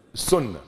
السنة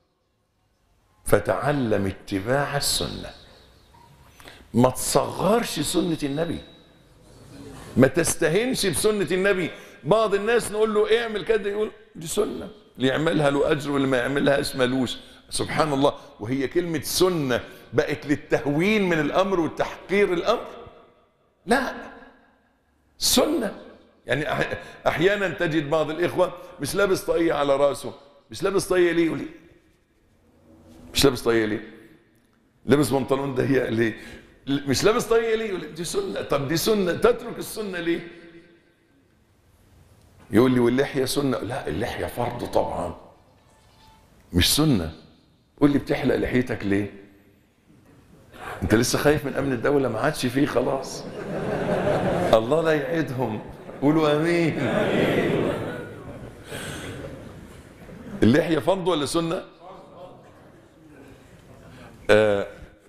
فتعلم اتباع السنة ما تصغرش سنة النبي ما تستهنش بسنة النبي بعض الناس نقول له اعمل كده يقول دي سنة اللي يعملها له أجر واللي ما يعملهاش ملوش سبحان الله وهي كلمة سنة بقت للتهوين من الأمر والتحقير الأمر لا سنة يعني أح- أحيانا تجد بعض الإخوة مش لابس طاقية على راسه مش لابس طاقية ليه يقول لي مش لابس طاقية ليه لابس بنطلون ضيق ليه مش لابس طاقية ليه يقول لي دي سنة طب دي سنة تترك السنة ليه يقول لي واللحية سنة لا اللحية فرض طبعا مش سنة قول لي بتحلق لحيتك ليه انت لسه خايف من امن الدولة ما عادش فيه خلاص الله لا يعيدهم قولوا امين اللحية فرض ولا سنة آه،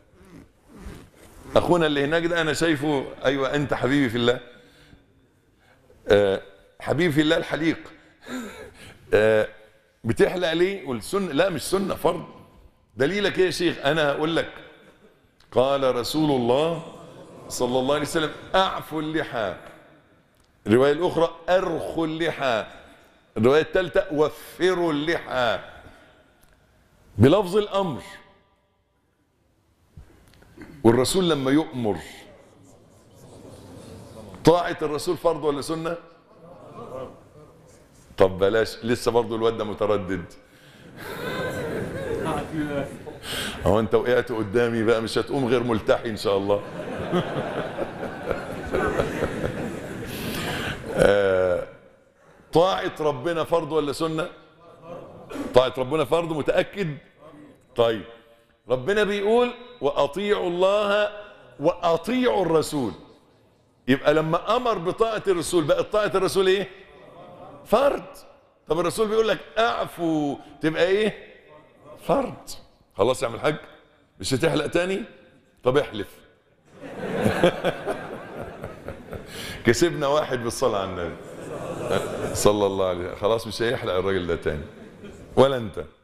اخونا اللي هناك ده انا شايفه ايوه انت حبيبي في الله آه، حبيبي في الله الحليق آه، بتحلق ليه والسنة لا مش سنة فرض دليلك ايه يا شيخ انا هقول لك قال رسول الله صلى الله عليه وسلم اعفوا اللحى الرواية الأخرى أرخوا اللحى الرواية الثالثة وفروا اللحى بلفظ الأمر والرسول لما يؤمر طاعة الرسول فرض ولا سنة؟ طب بلاش لسه برضو الواد ده متردد هو انت وقعت قدامي بقى مش هتقوم غير ملتحي ان شاء الله آه، طاعة ربنا فرض ولا سنة طاعة ربنا فرض متأكد طيب ربنا بيقول وأطيعوا الله وأطيعوا الرسول يبقى لما أمر بطاعة الرسول بقت طاعة الرسول إيه فرض طب الرسول بيقول لك اعفوا تبقى ايه فرض خلاص يا عم الحاج مش هتحلق تاني طب احلف كسبنا واحد بالصلاة على النبي صلى الله عليه وسلم خلاص مش هيحلق الراجل ده تاني ولا انت